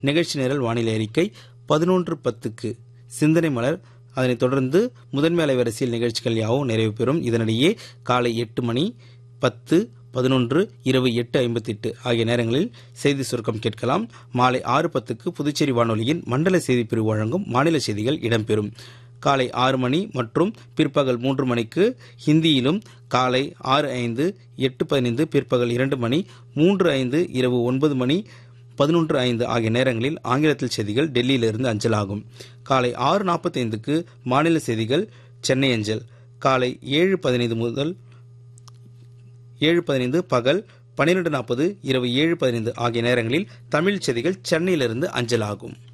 நிகழ்ச்சி நிரல் வானிலை அறிக்கை பதினொன்று பத்துக்கு சிந்தனை மலர் அதனைத் தொடர்ந்து முதன்மை அலைவரிசையில் நிகழ்ச்சிகள் யாவும் நிறைவு பெறும் இதனிடையே காலை எட்டு மணி பத்து பதினொன்று இரவு எட்டு ஐம்பத்தெட்டு ஆகிய நேரங்களில் செய்தி சுருக்கம் கேட்கலாம் மாலை ஆறு பத்துக்கு புதுச்சேரி வானொலியின் மண்டல செய்தி பிரிவு வழங்கும் மாநில செய்திகள் இடம்பெறும் காலை ஆறு மணி மற்றும் பிற்பகல் மூன்று மணிக்கு ஹிந்தியிலும் காலை ஆறு ஐந்து எட்டு பதினைந்து பிற்பகல் இரண்டு மணி மூன்று ஐந்து இரவு ஒன்பது மணி பதினொன்று ஐந்து ஆகிய நேரங்களில் ஆங்கிலத்தில் செய்திகள் டெல்லியிலிருந்து அஞ்சலாகும் காலை ஆறு நாற்பத்தைந்துக்கு மாநில செய்திகள் சென்னை அஞ்சல் காலை ஏழு பதினைந்து முதல் ஏழு பதினைந்து பகல் பன்னிரெண்டு நாற்பது இரவு ஏழு பதினைந்து ஆகிய நேரங்களில் தமிழ் செய்திகள் சென்னையிலிருந்து அஞ்சலாகும்